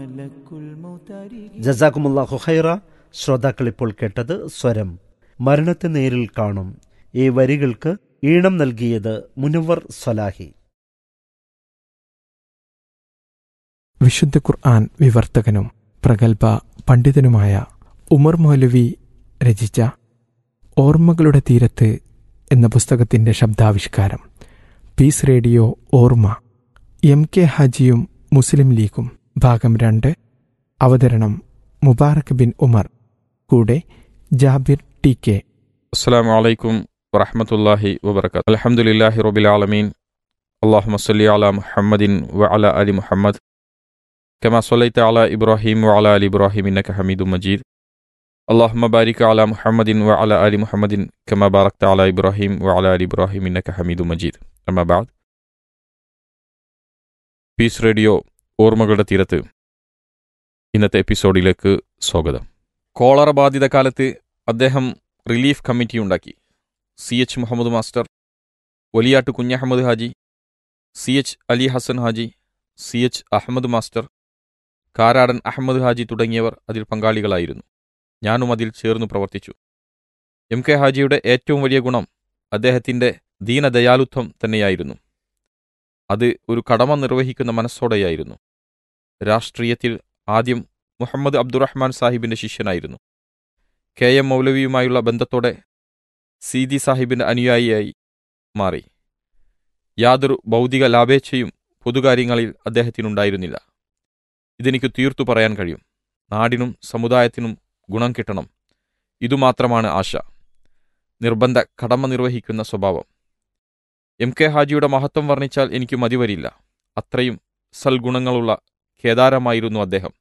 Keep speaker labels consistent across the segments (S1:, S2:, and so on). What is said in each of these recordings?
S1: ജസാക്കുമുല്ലാഹു ഹൈറ ശ്രോതാക്കൾ ഇപ്പോൾ കേട്ടത് സ്വരം മരണത്തെ നേരിൽ കാണും ഈ വരികൾക്ക് ഈണം നൽകിയത് മുനവർ സലാഹി
S2: വിശുദ്ധ ഖുർആൻ വിവർത്തകനും പ്രഗത്ഭ പണ്ഡിതനുമായ ഉമർ മൗലവി രചിച്ച ഓർമ്മകളുടെ തീരത്ത് എന്ന പുസ്തകത്തിന്റെ ശബ്ദാവിഷ്കാരം പീസ് റേഡിയോ ഓർമ്മ എം കെ ഹാജിയും മുസ്ലിം ലീഗും ഭാഗം രണ്ട് അവതരണം മുബാറക് ബിൻ ഉമർ കൂടെ Jabir T K
S3: السلام عليكم ورحمة الله وبركاته الحمد لله رب العالمين اللهم صل على محمد وعلى آل محمد كما صليت على إبراهيم وعلى آل إبراهيم إنك حميد مجيد اللهم بارك على محمد وعلى آل محمد كما باركت على إبراهيم وعلى آل إبراهيم إنك حميد مجيد أما بعد peace radio ഓർമ്മകളുടെ തീരത്ത് ഇന്നത്തെ എപ്പിസോഡിലേക്ക് സ്വാഗതം കോളറ ബാധിത കാലത്ത് അദ്ദേഹം റിലീഫ് കമ്മിറ്റി ഉണ്ടാക്കി C H Muhammad master Valiyat Kunhahammad Haji C H Ali Hasan Haji C H Ahammad master Karadan Ahammad Haji തുടങ്ങിയവർ അതിൽ പങ്കാളികളായിരുന്നു ഞാനും അതിൽ ചേർന്ന് പ്രവർത്തിച്ചു എം കെ ഹാജിയുടെ ഏറ്റവും വലിയ ഗുണം അദ്ദേഹത്തിൻ്റെ ദീനദയാലുത്വം തന്നെയായിരുന്നു അത് ഒരു കടമ നിർവഹിക്കുന്ന മനസ്സോടെയായിരുന്നു രാഷ്ട്രീയത്തിൽ ആദ്യം മുഹമ്മദ് അബ്ദുറഹ്മാൻ സാഹിബിന്റെ ശിഷ്യനായിരുന്നു കെ എം മൗലവിയുമായുള്ള ബന്ധത്തോടെ സീതി സാഹിബിന്റെ അനുയായിയായി മാറി യാതൊരു ഭൗതിക ലാഭേച്ഛയും പൊതുകാര്യങ്ങളിൽ അദ്ദേഹത്തിനുണ്ടായിരുന്നില്ല ഇതെനിക്ക് തീർത്തു പറയാൻ കഴിയും നാടിനും സമുദായത്തിനും ഗുണം കിട്ടണം ഇതുമാത്രമാണ് ആശ നിർബന്ധ കടമ നിർവഹിക്കുന്ന സ്വഭാവം എം കെ ഹാജിയുടെ മഹത്വം വർണ്ണിച്ചാൽ എനിക്ക് മതിവരില്ല അത്രയും സൽഗുണങ്ങളുള്ള കേദാരമായിരുന്നു അദ്ദേഹം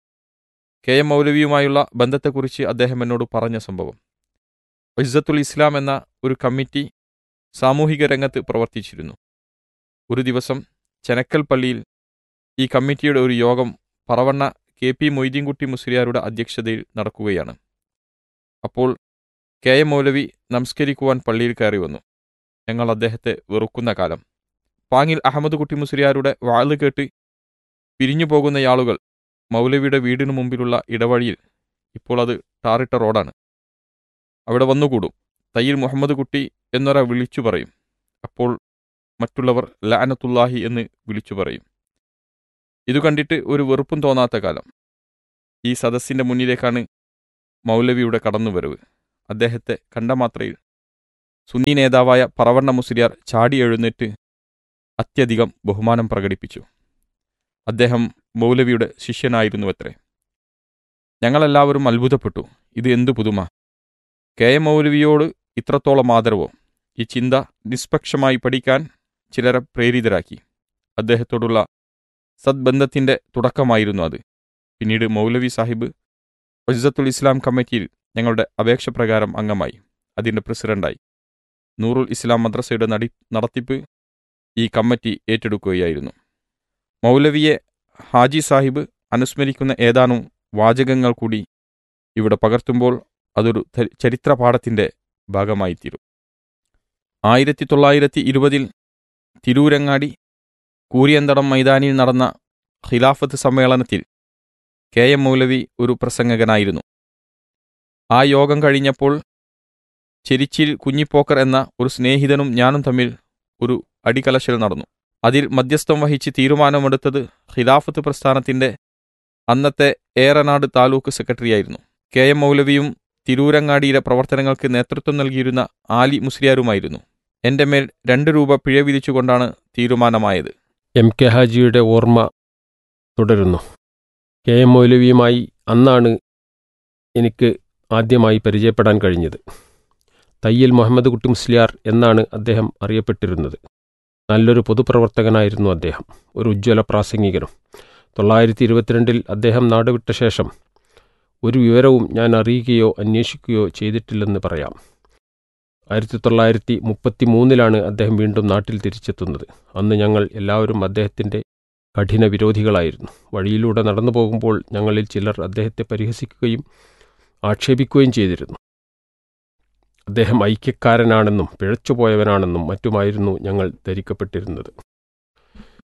S3: കെ എം മൗലവിയുമായുള്ള ബന്ധത്തെക്കുറിച്ച് അദ്ദേഹം എന്നോട് പറഞ്ഞ സംഭവം ഇസ്സത്തുൽ ഇസ്ലാം എന്ന ഒരു കമ്മിറ്റി സാമൂഹിക രംഗത്ത് പ്രവർത്തിച്ചിരുന്നു ഒരു ദിവസം ചെനക്കൽ പള്ളിയിൽ ഈ കമ്മിറ്റിയുടെ ഒരു യോഗം പറവണ്ണ കെ പി മൊയ്തീൻകുട്ടി മുസ്ലിയാരുടെ അധ്യക്ഷതയിൽ നടക്കുകയാണ് അപ്പോൾ കെ എം മൗലവി നമസ്കരിക്കുവാൻ പള്ളിയിൽ കയറി വന്നു ഞങ്ങൾ അദ്ദേഹത്തെ വെറുക്കുന്ന കാലം പാങ്ങിൽ അഹമ്മദ് കുട്ടി മുസ്ലിയാരുടെ വാള് കേട്ട് പിരിഞ്ഞു പോകുന്ന ആളുകൾ മൗലവിയുടെ വീടിനു മുമ്പിലുള്ള ഇടവഴിയിൽ ഇപ്പോൾ അത് ടാറിട്ട റോഡാണ് അവിടെ വന്നുകൂടും തയ്യിൽ മുഹമ്മദ് കുട്ടി എന്നൊരാ വിളിച്ചു പറയും അപ്പോൾ മറ്റുള്ളവർ ലാനത്തുല്ലാഹി എന്ന് വിളിച്ചു പറയും ഇതു കണ്ടിട്ട് ഒരു വെറുപ്പും തോന്നാത്ത കാലം ഈ സദസ്സിന്റെ മുന്നിലേക്കാണ് മൗലവിയുടെ കടന്നുവരവ് അദ്ദേഹത്തെ കണ്ട മാത്രയിൽ സുന്നി നേതാവായ പറവണ്ണ മുസ്ലിയാർ ചാടി എഴുന്നേറ്റ് അത്യധികം ബഹുമാനം പ്രകടിപ്പിച്ചു അദ്ദേഹം മൗലവിയുടെ ശിഷ്യനായിരുന്നുവത്രേ ഞങ്ങളെല്ലാവരും അത്ഭുതപ്പെട്ടു ഇത് എന്തു പുതുമ കെ എം മൗലവിയോട് ഇത്രത്തോളം ആദരവോ ഈ ചിന്ത നിഷ്പക്ഷമായി പഠിക്കാൻ ചിലരെ പ്രേരിതരാക്കി അദ്ദേഹത്തോടുള്ള സദ്ബന്ധത്തിന്റെ തുടക്കമായിരുന്നു അത് പിന്നീട് മൗലവി സാഹിബ് ഒജിസത്തുൽ ഇസ്ലാം കമ്മിറ്റിയിൽ ഞങ്ങളുടെ അപേക്ഷ പ്രകാരം അംഗമായി അതിന്റെ പ്രസിഡന്റായി നൂറുൽ ഇസ്ലാം മദ്രസയുടെ നടി നടത്തിപ്പ് ഈ കമ്മിറ്റി ഏറ്റെടുക്കുകയായിരുന്നു മൗലവിയെ ഹാജി സാഹിബ് അനുസ്മരിക്കുന്ന ഏതാനും വാചകങ്ങൾ കൂടി ഇവിടെ പകർത്തുമ്പോൾ അതൊരു ചരിത്രപാഠത്തിന്റെ ഭാഗമായിത്തീരും ആയിരത്തി തൊള്ളായിരത്തി ഇരുപതിൽ തിരൂരങ്ങാടി കൂരിയന്തടം മൈതാനിയിൽ നടന്ന ഖിലാഫത്ത് സമ്മേളനത്തിൽ കെ എം മൗലവി ഒരു പ്രസംഗകനായിരുന്നു ആ യോഗം കഴിഞ്ഞപ്പോൾ ചെരിച്ചിൽ കുഞ്ഞിപ്പോക്കർ എന്ന ഒരു സ്നേഹിതനും ഞാനും തമ്മിൽ ഒരു അടികലശൽ നടന്നു അതിൽ മധ്യസ്ഥം വഹിച്ച് തീരുമാനമെടുത്തത് ഖിലാഫത്ത് പ്രസ്ഥാനത്തിന്റെ അന്നത്തെ ഏറനാട് താലൂക്ക് സെക്രട്ടറിയായിരുന്നു കെ എം മൗലവിയും തിരൂരങ്ങാടിയിലെ പ്രവർത്തനങ്ങൾക്ക് നേതൃത്വം നൽകിയിരുന്ന ആലി മുസ്ലിയാരുമായിരുന്നു എന്റെ മേൽ രണ്ട് രൂപ പിഴ വിധിച്ചുകൊണ്ടാണ് തീരുമാനമായത്
S4: എം കെ ഹാജിയുടെ ഓർമ്മ തുടരുന്നു കെ എം മൗലവിയുമായി അന്നാണ് എനിക്ക് ആദ്യമായി പരിചയപ്പെടാൻ കഴിഞ്ഞത് തയ്യൽ മുഹമ്മദ് കുട്ടി മുസ്ലിയാർ എന്നാണ് അദ്ദേഹം അറിയപ്പെട്ടിരുന്നത് നല്ലൊരു പൊതുപ്രവർത്തകനായിരുന്നു അദ്ദേഹം ഒരു ഉജ്ജ്വല പ്രാസംഗികനും തൊള്ളായിരത്തി ഇരുപത്തിരണ്ടിൽ അദ്ദേഹം നാടുവിട്ട ശേഷം ഒരു വിവരവും ഞാൻ അറിയുകയോ അന്വേഷിക്കുകയോ ചെയ്തിട്ടില്ലെന്ന് പറയാം ആയിരത്തി തൊള്ളായിരത്തി മുപ്പത്തി മൂന്നിലാണ് അദ്ദേഹം വീണ്ടും നാട്ടിൽ തിരിച്ചെത്തുന്നത് അന്ന് ഞങ്ങൾ എല്ലാവരും അദ്ദേഹത്തിൻ്റെ കഠിന വിരോധികളായിരുന്നു വഴിയിലൂടെ നടന്നു പോകുമ്പോൾ ഞങ്ങളിൽ ചിലർ അദ്ദേഹത്തെ പരിഹസിക്കുകയും ആക്ഷേപിക്കുകയും ചെയ്തിരുന്നു അദ്ദേഹം ഐക്യക്കാരനാണെന്നും പിഴച്ചുപോയവനാണെന്നും മറ്റുമായിരുന്നു ഞങ്ങൾ ധരിക്കപ്പെട്ടിരുന്നത്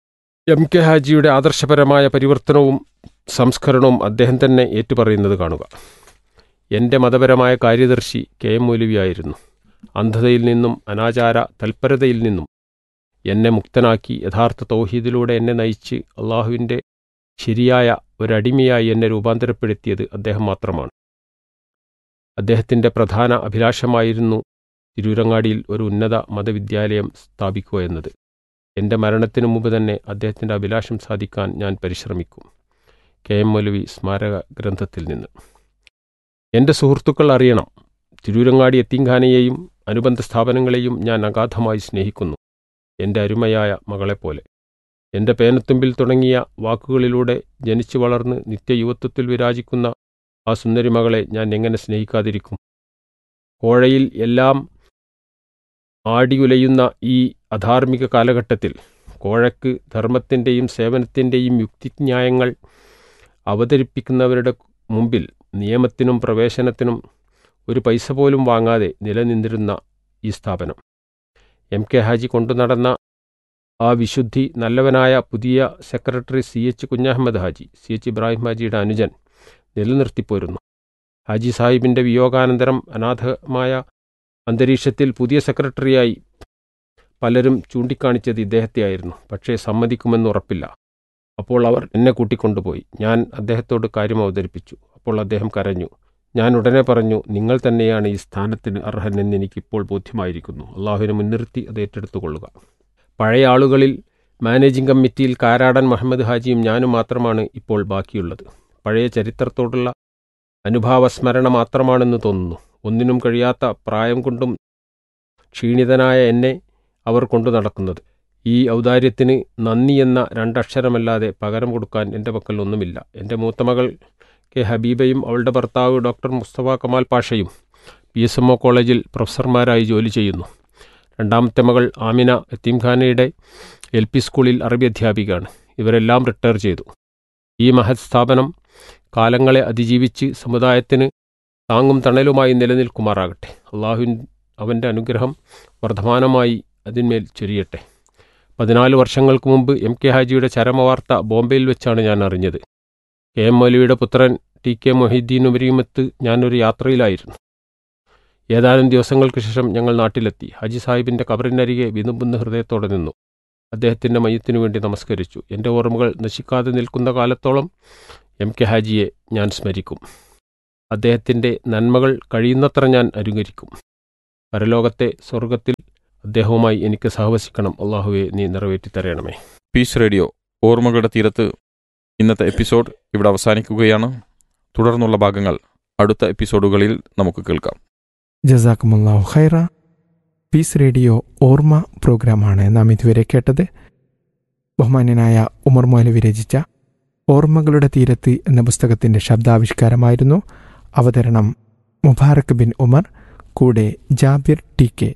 S4: എം കെ ഹാജിയുടെ ആദർശപരമായ പരിവർത്തനവും സംസ്കരണവും അദ്ദേഹം തന്നെ ഏറ്റുപറയുന്നത് കാണുക എൻ്റെ മതപരമായ കാര്യദർശി കെ എം മൗലവിയായിരുന്നു അന്ധതയിൽ നിന്നും അനാചാര തൽപരതയിൽ നിന്നും എന്നെ മുക്തനാക്കി യഥാർത്ഥ തൗഹീദിലൂടെ എന്നെ നയിച്ച് അള്ളാഹുവിൻ്റെ ശരിയായ ഒരടിമയായി എന്നെ രൂപാന്തരപ്പെടുത്തിയത് അദ്ദേഹം മാത്രമാണ് അദ്ദേഹത്തിൻ്റെ പ്രധാന അഭിലാഷമായിരുന്നു തിരൂരങ്ങാടിയിൽ ഒരു ഉന്നത മതവിദ്യാലയം സ്ഥാപിക്കുക എന്നത് എൻ്റെ മരണത്തിനു മുമ്പ് തന്നെ അദ്ദേഹത്തിൻ്റെ അഭിലാഷം സാധിക്കാൻ ഞാൻ പരിശ്രമിക്കും കെ എം മൗലവി സ്മാരക ഗ്രന്ഥത്തിൽ നിന്ന് എൻ്റെ സുഹൃത്തുക്കൾ അറിയണം തിരൂരങ്ങാടി എത്തിങ്ഖാനയെയും അനുബന്ധ സ്ഥാപനങ്ങളെയും ഞാൻ അഗാധമായി സ്നേഹിക്കുന്നു എൻ്റെ അരുമയായ മകളെപ്പോലെ എൻ്റെ പേനത്തുമ്പിൽ തുടങ്ങിയ വാക്കുകളിലൂടെ ജനിച്ചു വളർന്ന് നിത്യയുവത്വത്തിൽ വിരാജിക്കുന്ന ആ സുന്ദരി മകളെ ഞാൻ എങ്ങനെ സ്നേഹിക്കാതിരിക്കും കോഴയിൽ എല്ലാം ആടിയുലയുന്ന ഈ അധാർമിക കാലഘട്ടത്തിൽ കോഴയ്ക്ക് ധർമ്മത്തിൻ്റെയും സേവനത്തിൻ്റെയും യുക്തിന്യായങ്ങൾ അവതരിപ്പിക്കുന്നവരുടെ മുമ്പിൽ നിയമത്തിനും പ്രവേശനത്തിനും ഒരു പൈസ പോലും വാങ്ങാതെ നിലനിന്നിരുന്ന ഈ സ്ഥാപനം എം കെ ഹാജി കൊണ്ടുനടന്ന ആ വിശുദ്ധി നല്ലവനായ പുതിയ secretary C H Kunhahammad Haji C H Ibrahim ഹാജിയുടെ അനുജൻ നിലനിർത്തിപ്പോരുന്നു ഹാജി സാഹിബിൻ്റെ വിയോഗാനന്തരം അനാഥമായ അന്തരീക്ഷത്തിൽ പുതിയ സെക്രട്ടറിയായി പലരും ചൂണ്ടിക്കാണിച്ചത് ഇദ്ദേഹത്തെയായിരുന്നു പക്ഷേ സമ്മതിക്കുമെന്ന് ഉറപ്പില്ല അപ്പോൾ അവർ എന്നെ കൂട്ടിക്കൊണ്ടുപോയി ഞാൻ അദ്ദേഹത്തോട് കാര്യം അവതരിപ്പിച്ചു അപ്പോൾ അദ്ദേഹം കരഞ്ഞു ഞാൻ ഉടനെ പറഞ്ഞു നിങ്ങൾ തന്നെയാണ് ഈ സ്ഥാനത്തിന് അർഹനെന്ന് എനിക്കിപ്പോൾ ബോധ്യമായിരിക്കുന്നു അള്ളാഹുവിനെ മുൻനിർത്തി അത് ഏറ്റെടുത്തുകൊള്ളുക പഴയ ആളുകളിൽ മാനേജിംഗ് കമ്മിറ്റിയിൽ കാരാടൻ മുഹമ്മദ് ഹാജിയും ഞാനും മാത്രമാണ് ഇപ്പോൾ ബാക്കിയുള്ളത് പഴയ ചരിത്രത്തോടുള്ള അനുഭാവസ്മരണ മാത്രമാണെന്ന് തോന്നുന്നു ഒന്നിനും കഴിയാത്ത പ്രായം കൊണ്ടും ക്ഷീണിതനായ എന്നെ അവർ കൊണ്ടു നടക്കുന്നത് ഈ ഔദാര്യത്തിന് നന്ദി എന്ന രണ്ടക്ഷരമല്ലാതെ പകരം കൊടുക്കാൻ എൻ്റെ പക്കൽ ഒന്നുമില്ല എൻ്റെ മൂത്തമകൾ കെ ഹബീബയും അവളുടെ ഭർത്താവ് ഡോക്ടർ മുസ്തഫ കമാൽ പാഷയും പി എസ് എം ഒ കോളേജിൽ പ്രൊഫസർമാരായി ജോലി ചെയ്യുന്നു രണ്ടാമത്തെ മകൾ ആമിന എത്തീംഖാനയുടെ എൽ പി സ്കൂളിൽ അറബി അധ്യാപികയാണ് ഇവരെല്ലാം റിട്ടയർ ചെയ്തു ഈ മഹത് സ്ഥാപനം കാലങ്ങളെ അതിജീവിച്ച് സമുദായത്തിന് താങ്ങും തണലുമായി നിലനിൽക്കുമാറാകട്ടെ അള്ളാഹുവിൻ അവൻ്റെ അനുഗ്രഹം വർദ്ധമാനമായി അതിന്മേൽ ചൊരിയട്ടെ പതിനാല് വർഷങ്ങൾക്ക് മുമ്പ് എം കെ ഹാജിയുടെ ചരമവാർത്ത ബോംബെയിൽ വെച്ചാണ് ഞാൻ അറിഞ്ഞത് കെ എം മൗലവിയുടെ പുത്രൻ ടി കെ മൊഹീദ്ദീൻ ഉമരിയുമത്ത് ഞാനൊരു യാത്രയിലായിരുന്നു ഏതാനും ദിവസങ്ങൾക്ക് ശേഷം ഞങ്ങൾ നാട്ടിലെത്തി ഹാജി സാഹിബിൻ്റെ കബറിനരികെ വിതുമ്പുന്ന ഹൃദയത്തോടെ നിന്നു അദ്ദേഹത്തിൻ്റെ മയത്തിനു വേണ്ടി നമസ്കരിച്ചു എൻ്റെ ഓർമ്മകൾ നശിക്കാതെ നിൽക്കുന്ന കാലത്തോളം എം കെ ഹാജിയെ ഞാൻ സ്മരിക്കും അദ്ദേഹത്തിൻ്റെ നന്മകൾ കഴിയുന്നത്ര ഞാൻ അനുകരിക്കും പരലോകത്തെ സ്വർഗത്തിൽ അദ്ദേഹവുമായി എനിക്ക് സഹവസിക്കണം അള്ളാഹുവെ നീ നിറവേറ്റി തരണമേ
S3: പീസ് റേഡിയോ ഓർമ്മകളുടെ തീരത്ത് ഇന്നത്തെ എപ്പിസോഡ് ഇവിടെ അവസാനിക്കുകയാണ് തുടർന്നുള്ള ഭാഗങ്ങൾ അടുത്ത എപ്പിസോഡുകളിൽ നമുക്ക് കേൾക്കാം
S2: ജസാക്കുമുല്ലാഹു ഖൈറ പീസ് റേഡിയോ ഓർമ്മ പ്രോഗ്രാമാണ് നാം ഇതുവരെ കേട്ടത് ബഹുമാന്യനായ ഉമർ മൗലവി രചിച്ച ഓർമ്മകളുടെ തീരത്ത് എന്ന പുസ്തകത്തിന്റെ ശബ്ദാവിഷ്കാരമായിരുന്നു അവതരണം മുബാറക് ബിൻ ഉമർ കൂടെ ജാബിർ ടി കെ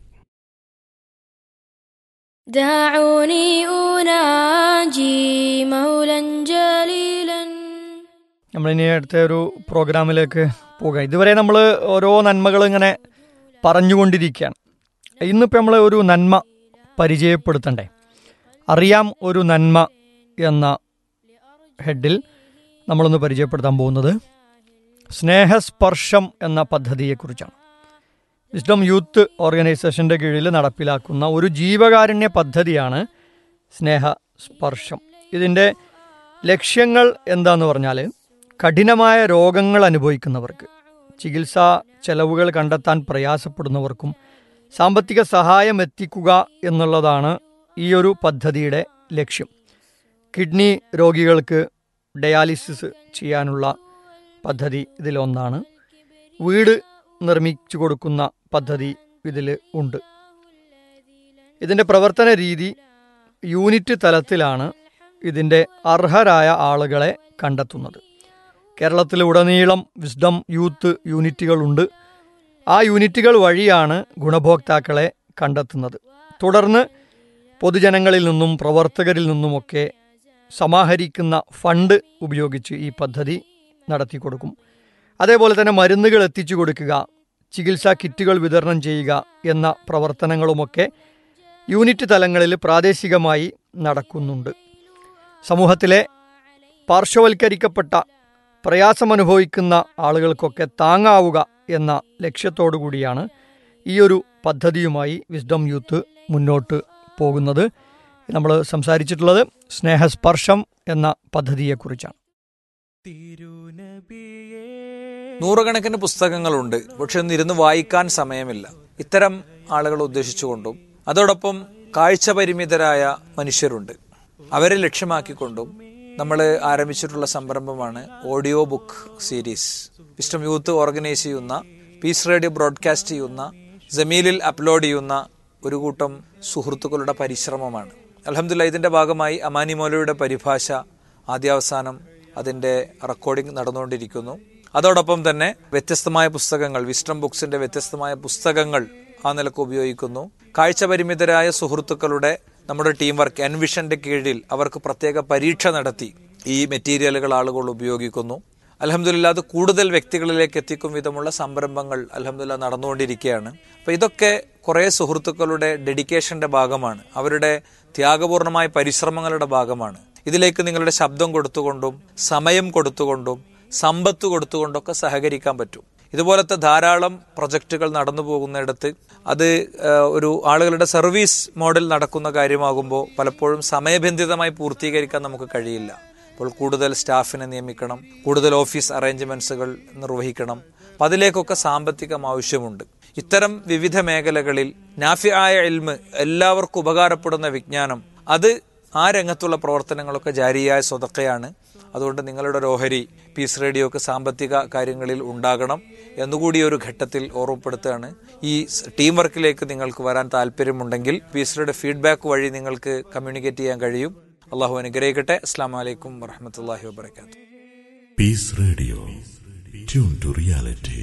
S5: دعوني أناجي مولا جليلا
S6: നമ്മളിനി അടുത്ത ഒരു പ്രോഗ്രാമിലേക്ക് പോകാം ഇതുവരെ നമ്മൾ ഓരോ നന്മകൾ ഇങ്ങനെ പറഞ്ഞുകൊണ്ടിരിക്കുകയാണ് ഇന്നിപ്പോൾ നമ്മൾ ഒരു നന്മ പരിചയപ്പെടുത്തണ്ടേ അറിയാം ഒരു നന്മ എന്ന ഹെഡിൽ നമ്മളൊന്ന് പരിചയപ്പെടുത്താൻ പോകുന്നത് സ്നേഹസ്പർശം എന്ന പദ്ധതിയെക്കുറിച്ചാണ് വിസ്ഡം യൂത്ത് ഓർഗനൈസേഷൻ്റെ കീഴിൽ നടപ്പിലാക്കുന്ന ഒരു ജീവകാരുണ്യ പദ്ധതിയാണ് സ്നേഹസ്പർശം ഇതിൻ്റെ ലക്ഷ്യങ്ങൾ എന്താന്ന് പറഞ്ഞാൽ കഠിനമായ രോഗങ്ങൾ അനുഭവിക്കുന്നവർക്ക് ചികിത്സാ ചെലവുകൾ കണ്ടെത്താൻ പ്രയാസപ്പെടുന്നവർക്കും സാമ്പത്തിക സഹായം എത്തിക്കുക എന്നുള്ളതാണ് ഈ ഒരു പദ്ധതിയുടെ ലക്ഷ്യം കിഡ്നി രോഗികൾക്ക് ഡയാലിസിസ് ചെയ്യാനുള്ള പദ്ധതി ഇതിലൊന്നാണ് വീട് നിർമ്മിച്ചു കൊടുക്കുന്ന പദ്ധതി ഇതിൽ ഉണ്ട് ഇതിൻ്റെ പ്രവർത്തന രീതി യൂണിറ്റ് തലത്തിലാണ് ഇതിൻ്റെ അർഹരായ ആളുകളെ കണ്ടെത്തുന്നത് കേരളത്തിലുടനീളം വിസ്ഡം യൂത്ത് യൂണിറ്റുകളുണ്ട് ആ യൂണിറ്റുകൾ വഴിയാണ് ഗുണഭോക്താക്കളെ കണ്ടെത്തുന്നത് തുടർന്ന് പൊതുജനങ്ങളിൽ നിന്നും പ്രവർത്തകരിൽ നിന്നുമൊക്കെ സമാഹരിക്കുന്ന ഫണ്ട് ഉപയോഗിച്ച് ഈ പദ്ധതി നടത്തി കൊടുക്കും അതേപോലെ തന്നെ മരുന്നുകൾ എത്തിച്ചു കൊടുക്കുക ചികിത്സാ കിറ്റുകൾ വിതരണം ചെയ്യുക എന്ന പ്രവർത്തനങ്ങളുമൊക്കെ യൂണിറ്റ് തലങ്ങളിൽ പ്രാദേശികമായി നടക്കുന്നുണ്ട് സമൂഹത്തിലെ പാർശ്വവൽക്കരിക്കപ്പെട്ട പ്രയാസമനുഭവിക്കുന്ന ആളുകൾക്കൊക്കെ താങ്ങാവുക എന്ന ലക്ഷ്യത്തോടു കൂടിയാണ് ഈ ഒരു പദ്ധതിയുമായി വിസ്ഡം യൂത്ത് മുന്നോട്ട് പോകുന്നത് നമ്മൾ സംസാരിച്ചിട്ടുള്ളത് സ്നേഹസ്പർശം എന്ന പദ്ധതിയെക്കുറിച്ചാണ്
S7: നൂറുകണക്കിന് പുസ്തകങ്ങളുണ്ട് പക്ഷെ ഒന്നിരുന്ന് വായിക്കാൻ സമയമില്ല ഇത്തരം ആളുകളെ ഉദ്ദേശിച്ചുകൊണ്ടും അതോടൊപ്പം കാഴ്ച പരിമിതരായ മനുഷ്യരുണ്ട് അവരെ ലക്ഷ്യമാക്കിക്കൊണ്ടും നമ്മൾ ആരംഭിച്ചിട്ടുള്ള സംരംഭമാണ് audio book series wisdom youth organise ചെയ്യുന്ന പീസ് റേഡിയോ ബ്രോഡ്കാസ്റ്റ് ചെയ്യുന്ന ജമീലിൽ അപ്ലോഡ് ചെയ്യുന്ന ഒരു കൂട്ടം സുഹൃത്തുക്കളുടെ പരിശ്രമമാണ് അലഹമില്ല ഇതിന്റെ ഭാഗമായി അമാനി മൗലയുടെ പരിഭാഷ ആദ്യാവസാനം അതിന്റെ റെക്കോർഡിംഗ് നടന്നുകൊണ്ടിരിക്കുന്നു അതോടൊപ്പം തന്നെ വ്യത്യസ്തമായ പുസ്തകങ്ങൾ വിസ്റ്റം ബുക്സിന്റെ വ്യത്യസ്തമായ പുസ്തകങ്ങൾ ആ നിലക്ക് ഉപയോഗിക്കുന്നു കാഴ്ച പരിമിതരായ സുഹൃത്തുക്കളുടെ നമ്മുടെ ടീം വർക്ക് എൻവിഷന്റെ കീഴിൽ അവർക്ക് പ്രത്യേക പരീക്ഷ നടത്തി ഈ മെറ്റീരിയലുകൾ ആളുകൾ ഉപയോഗിക്കുന്നു അലഹമില്ല അത് കൂടുതൽ വ്യക്തികളിലേക്ക് എത്തിക്കും വിധമുള്ള സംരംഭങ്ങൾ അലഹമില്ല നടന്നുകൊണ്ടിരിക്കുകയാണ് അപ്പൊ ഇതൊക്കെ കുറെ സുഹൃത്തുക്കളുടെ ഡെഡിക്കേഷന്റെ ഭാഗമാണ് അവരുടെ ത്യാഗപൂർണമായ പരിശ്രമങ്ങളുടെ ഭാഗമാണ് ഇതിലേക്ക് നിങ്ങളുടെ ശബ്ദം കൊടുത്തുകൊണ്ടും സമയം കൊടുത്തുകൊണ്ടും സമ്പത്ത് കൊടുത്തുകൊണ്ടൊക്കെ സഹകരിക്കാൻ പറ്റും ഇതുപോലത്തെ ധാരാളം പ്രൊജക്റ്റുകൾ നടന്നു പോകുന്നിടത്ത് അത് ഏഹ്, ഒരു ആളുകളുടെ സർവീസ് മോഡൽ നടക്കുന്ന കാര്യമാകുമ്പോൾ പലപ്പോഴും സമയബന്ധിതമായി പൂർത്തീകരിക്കാൻ നമുക്ക് കഴിയില്ല അപ്പോൾ കൂടുതൽ സ്റ്റാഫിനെ നിയമിക്കണം കൂടുതൽ ഓഫീസ് അറേഞ്ച്മെന്റ്സുകൾ നിർവഹിക്കണം അപ്പം അതിലേക്കൊക്കെ സാമ്പത്തികം ആവശ്യമുണ്ട് ഇത്തരം വിവിധ മേഖലകളിൽ നാഫിയായ എൽമ് എല്ലാവർക്കും ഉപകാരപ്പെടുന്ന വിജ്ഞാനം അത് ആ രംഗത്തുള്ള പ്രവർത്തനങ്ങളൊക്കെ ജാരിയായ സ്വതക്കയാണ് അതുകൊണ്ട് നിങ്ങളുടെ ഒരു ഓഹരി പീസ് റേഡിയോക്ക് സാമ്പത്തിക കാര്യങ്ങളിൽ ഉണ്ടാകണം എന്നുകൂടി ഒരു ഘട്ടത്തിൽ ഓർമ്മപ്പെടുത്തുകയാണ് ഈ സ് ടീം വർക്കിലേക്ക് നിങ്ങൾക്ക് വരാൻ താല്പര്യമുണ്ടെങ്കിൽ പീസ് റേഡിയോ ഫീഡ്ബാക്ക് വഴി നിങ്ങൾക്ക് കമ്മ്യൂണിക്കേറ്റ് ചെയ്യാൻ കഴിയും അള്ളാഹു അനുഗ്രഹിക്കട്ടെ അസ്സാം വലൈക്കും വറഹമത്തല്ലാഹി വാബർക്കാത്തു
S8: Peace Radio. Tune to reality.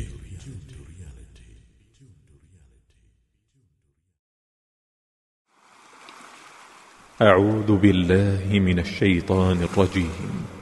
S9: أعوذ بالله من الشيطان الرجيم